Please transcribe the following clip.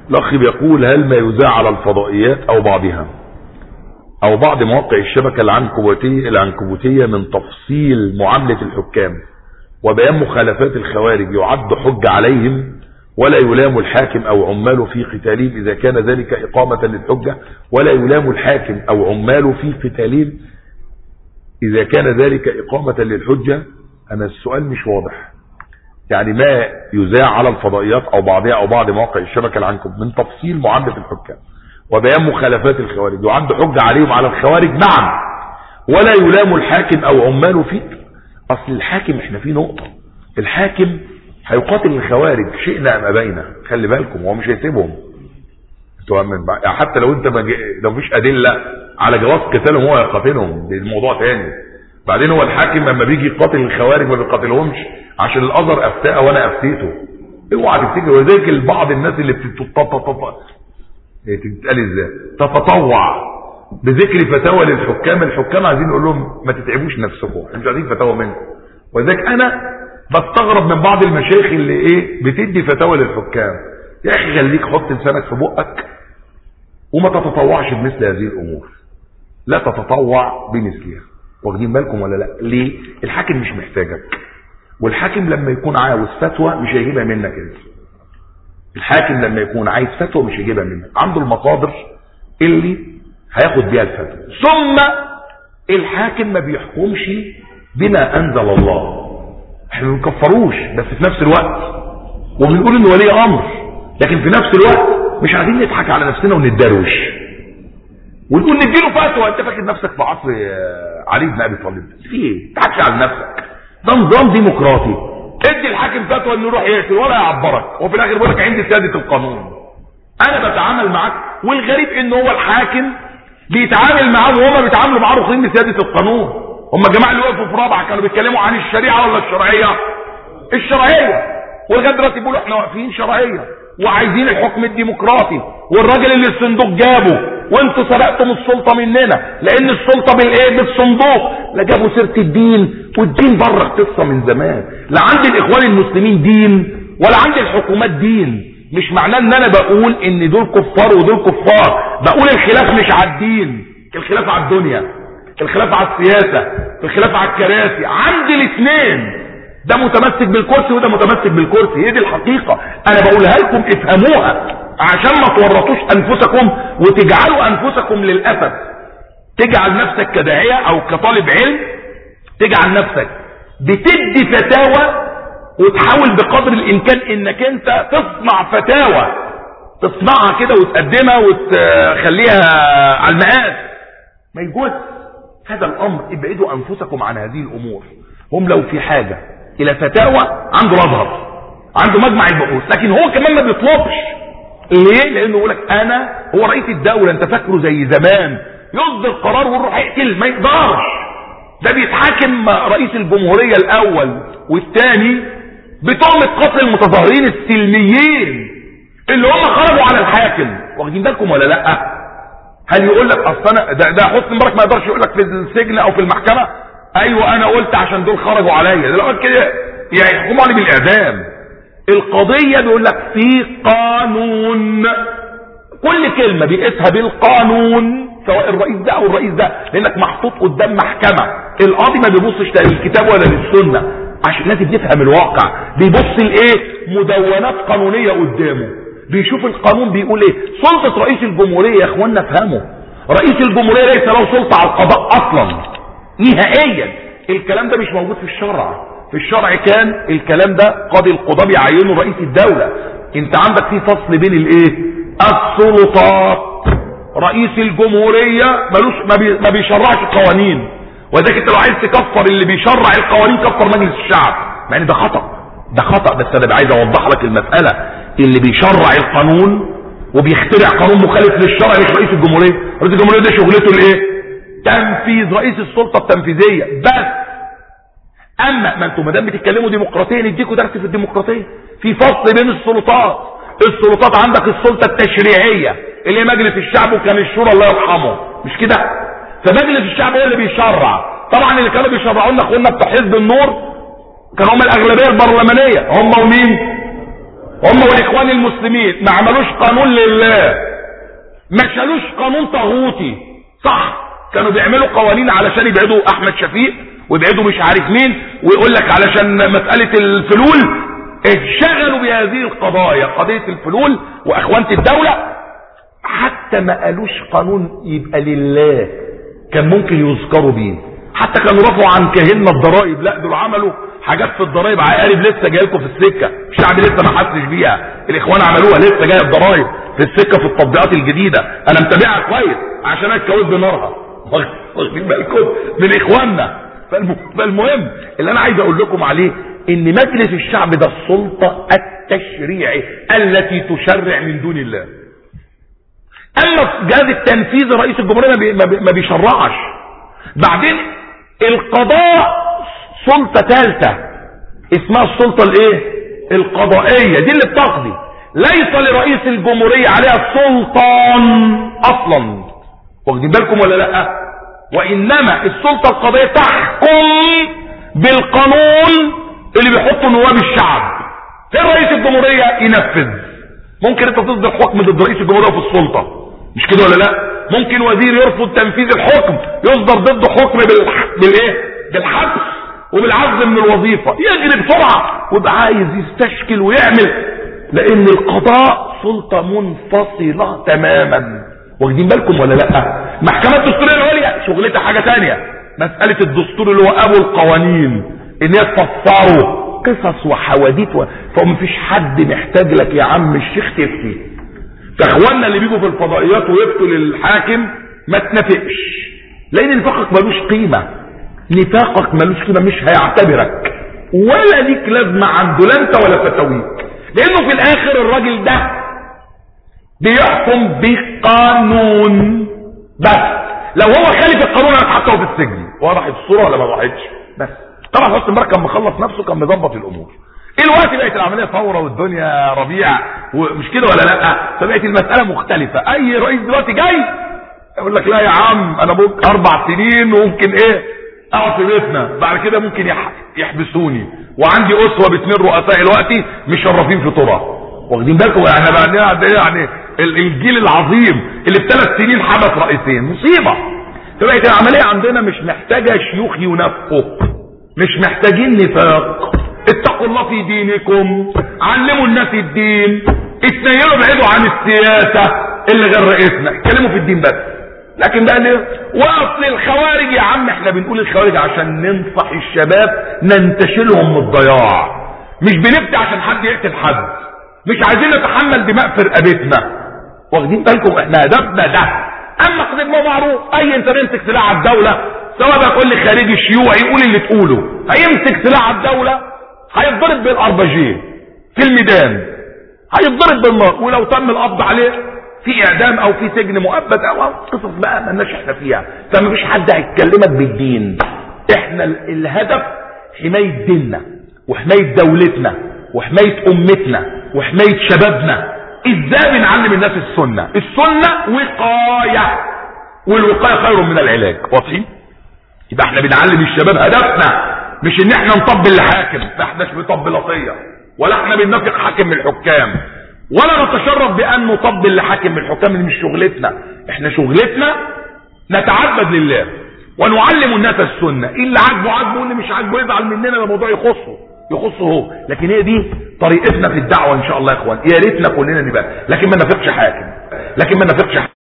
الاخ بيقول هل ما يذاع على الفضائيات او بعضها او بعض مواقع الشبكة العنكبوتية العنكبوتية من تفصيل معاملة الحكام وبيان مخالفات الخوارج يعد حج عليهم ولا يلام الحاكم او عماله في قتالهم اذا كان ذلك اقامة للحجة ولا يلام الحاكم او عماله في قتالهم اذا كان ذلك اقامة للحجة انا السؤال مش واضح يعني ما يذاع على الفضائيات او بعضها او بعض مواقع الشبكة العنكب من تفصيل معاملة الحكام وبيان مخالفات الخوارج يعد حجة عليهم على الخوارج نعم ولا يلام الحاكم او عماله فيه اصل الحاكم احنا في نقطة الحاكم هيقاتل الخوارج شئنا ام ابينا خلي بالكم هو مش هيسيبهم انتوا من بعد يعني حتى لو انت مج... لو مفيش ادله على جواز قتالهم هو يقاتلهم دي الموضوع تاني بعدين هو الحاكم لما بيجي يقاتل الخوارج ما بيقاتلهمش عشان الازهر افتاء وانا افتيته اوعى تفتكر ولذلك بعض الناس اللي بتتططط تتقال ازاي تتطوع بذكر فتاوى للحكام الحكام عايزين نقول لهم ما تتعبوش نفسكم احنا مش عايزين فتاوى منكم ولذلك انا بستغرب من بعض المشايخ اللي ايه بتدي فتاوى للحكام يا اخي خليك حط لسانك في بقك وما تتطوعش بمثل هذه الامور لا تتطوع بمثلها واخدين بالكم ولا لا ليه الحاكم مش محتاجك والحاكم لما يكون عاوز فتوى مش هيجيبها منك انت الحاكم لما يكون عايز فتوى مش هيجيبها منك عنده المصادر اللي هياخد بيها الفتوى ثم الحاكم ما بيحكمش بما انزل الله احنا ما بنكفروش بس في نفس الوقت وبنقول انه ولي امر لكن في نفس الوقت مش عايزين نضحك على نفسنا وندروش ونقول نديله فتوى انت فاكر نفسك في عصر علي بن ابي طالب في ايه تضحكش على نفسك ده نظام ديمقراطي ادي الحاكم فتوى انه يروح يقتل ولا يعبرك وفي الاخر بيقول لك عندي سياده القانون انا بتعامل معاك والغريب ان هو الحاكم بيتعامل معاه وهما بيتعاملوا معاه رخصين بسياده القانون هم الجماعه اللي وقفوا في رابعه كانوا بيتكلموا عن الشريعه ولا الشرعيه الشرعيه ولغايه دلوقتي بيقولوا احنا واقفين شرعيه وعايزين الحكم الديمقراطي والراجل اللي الصندوق جابه وانتوا سرقتم السلطه مننا لان السلطه بالايه بالصندوق لا جابوا سيره الدين والدين بره القصه من زمان لا عند الاخوان المسلمين دين ولا عند الحكومات دين مش معناه ان انا بقول ان دول كفار ودول كفار بقول الخلاف مش على الدين الخلاف على الدنيا الخلاف على السياسة الخلاف على الكراسي عند الاثنين ده متمسك بالكرسي وده متمسك بالكرسي هي دي الحقيقة انا بقولها لكم افهموها عشان ما تورطوش انفسكم وتجعلوا انفسكم للأسف تجعل نفسك كداعية او كطالب علم تجعل نفسك بتدي فتاوى وتحاول بقدر الامكان انك انت تصنع فتاوى تصنعها كده وتقدمها وتخليها على المقاس ما يجوز هذا الامر ابعدوا انفسكم عن هذه الامور هم لو في حاجة الى فتاوى عنده الازهر عنده مجمع البحوث لكن هو كمان ما بيطلبش ليه لانه يقول لك انا هو رئيس الدولة انت فاكره زي زمان يصدر قرار ويروح يقتل ما يقدرش ده بيتحاكم رئيس الجمهورية الاول والثاني بتهمة قتل المتظاهرين السلميين اللي هم خرجوا على الحاكم واخدين بالكم ولا لا هل يقول لك اصل انا ده, ده حسن مبارك ما يقدرش يقول لك في السجن او في المحكمة ايوه انا قلت عشان دول خرجوا عليا ده لو كده يعني يحكموا علي بالاعدام القضية بيقول لك في قانون كل كلمة بيقيسها بالقانون سواء الرئيس ده او الرئيس ده لانك محطوط قدام محكمة القاضي ما بيبصش لا للكتاب ولا للسنة عشان لازم يفهم الواقع بيبص لايه مدونات قانونية قدامه بيشوف القانون بيقول ايه سلطة رئيس الجمهورية يا اخوانا افهموا رئيس الجمهورية ليس له سلطة على القضاء اصلا نهائيا الكلام ده مش موجود في الشرع في الشرع كان الكلام ده قاضي القضاء بيعينه رئيس الدولة انت عندك في فصل بين الايه السلطات رئيس الجمهورية ملوش ما, بي ما بيشرعش قوانين وذلك انت لو عايز تكفر اللي بيشرع القوانين كفر مجلس الشعب مع ان ده خطأ ده خطأ بس انا عايز اوضح لك المسألة اللي بيشرع القانون وبيخترع قانون مخالف للشرع مش رئيس الجمهورية رئيس الجمهورية ده شغلته الايه تنفيذ رئيس السلطة التنفيذية بس اما ما انتم ما دام بتتكلموا ديمقراطية نديكوا درس في الديمقراطية في فصل بين السلطات السلطات عندك السلطة التشريعية اللي هي مجلس الشعب وكان الشورى الله يرحمه مش كده فمجلس الشعب هو اللي بيشرع طبعا اللي كانوا بيشرعوا لنا اخواننا بتوع حزب النور كانوا هم الاغلبيه البرلمانيه هم ومين هم والاخوان المسلمين ما عملوش قانون لله ما شالوش قانون طاغوتي صح كانوا بيعملوا قوانين علشان يبعدوا احمد شفيق ويبعدوا مش عارف مين ويقول لك علشان مسألة الفلول اشتغلوا بهذه القضايا قضية الفلول واخوانة الدولة حتى ما قالوش قانون يبقى لله كان ممكن يذكروا بيه حتى كانوا رفعوا عن كاهنة الضرائب لا دول عملوا حاجات في الضرائب عقارب لسه جايه لكم في السكه الشعب لسه ما حسش بيها الاخوان عملوها لسه جايه الضرائب في السكه في التطبيقات الجديده انا متابعها كويس عشان اتكوز بنارها واخدين بالكم من اخواننا فالمهم اللي انا عايز اقول لكم عليه ان مجلس الشعب ده السلطه التشريعي التي تشرع من دون الله اما جهاز التنفيذ رئيس الجمهوريه ما بيشرعش بعدين القضاء سلطة ثالثة اسمها السلطة الايه القضائية دي اللي بتقضي ليس لرئيس الجمهورية عليها سلطان اصلا واخدين بالكم ولا لا وانما السلطة القضائية تحكم بالقانون اللي بيحطه نواب الشعب فين رئيس الجمهورية ينفذ ممكن انت تصدر حكم ضد رئيس الجمهورية في السلطة مش كده ولا لا ممكن وزير يرفض تنفيذ الحكم يصدر ضده حكم بالايه بالحبس وبالعزل من الوظيفة يجري بسرعة ويبقى عايز يستشكل ويعمل لان القضاء سلطة منفصلة تماما واخدين بالكم ولا لا محكمة الدستورية العليا شغلتها حاجة تانية مسألة الدستور اللي هو ابو القوانين ان هي تفسره قصص وحواديت و... فمفيش حد محتاج لك يا عم الشيخ تفتي فاخواننا اللي بيجوا في الفضائيات ويفتوا للحاكم ما تنافقش لان نفاقك ملوش قيمة نفاقك ملوش قيمة مش هيعتبرك ولا ليك لازمة عنده لا انت ولا فتاويك لانه في الاخر الراجل ده بيحكم بقانون بس لو هو خالف القانون هتحطه في السجن وضحت الصورة ولا ما وضحتش بس طبعا حسن مبارك كان مخلص نفسه كان مظبط الامور الوقت بقت العملية ثورة والدنيا ربيع ومش كده ولا لا فبقت المسألة مختلفة اي رئيس دلوقتي جاي يقول لك لا يا عم انا ممكن اربع سنين وممكن ايه اقعد في بيتنا بعد كده ممكن يحبسوني وعندي اسوة باثنين رؤساء دلوقتي مشرفين في طرق واخدين بالكم يعني بقى يعني الجيل العظيم اللي في ثلاث سنين حبس رئيسين مصيبة فبقت العملية عندنا مش محتاجة شيوخ ينافقوا مش محتاجين نفاق اتقوا الله في دينكم علموا الناس الدين اتنيلوا بعيدوا عن السياسة اللي غير رئيسنا اتكلموا في الدين بس لكن بقى ليه واصل الخوارج يا عم احنا بنقول الخوارج عشان ننصح الشباب ننتشلهم من الضياع مش بنبكي عشان حد يقتل حد مش عايزين نتحمل دماء في رقبتنا واخدين بالكم احنا هدفنا ده اما قضيه ما معروف اي انسان يمسك سلاح على الدوله سواء بقى كل خارجي شيوعي يقول اللي تقوله هيمسك سلاح على الدوله هيتضرب بالاربجيه في الميدان هيتضرب بالنار ولو تم القبض عليه في اعدام او في سجن مؤبد او قصص بقى مالناش احنا فيها فما فيش حد هيكلمك بالدين احنا الهدف حمايه ديننا وحمايه دولتنا وحمايه امتنا وحمايه شبابنا ازاي بنعلم الناس السنه السنه وقايه والوقايه خير من العلاج واضحين يبقى احنا بنعلم الشباب هدفنا مش ان احنا نطبل لحاكم ما احناش بطبلاتيه ولا احنا بننافق حاكم من الحكام ولا نتشرف بان نطبل لحاكم من الحكام اللي مش شغلتنا احنا شغلتنا نتعبد لله ونعلم الناس السنة اللي عاجبه عاجبه واللي مش عاجبه يزعل مننا ده موضوع يخصه يخصه هو لكن هي دي طريقتنا في الدعوة ان شاء الله يا اخوان يا ريتنا كلنا نبقى لكن ما نافقش حاكم لكن ما نافقش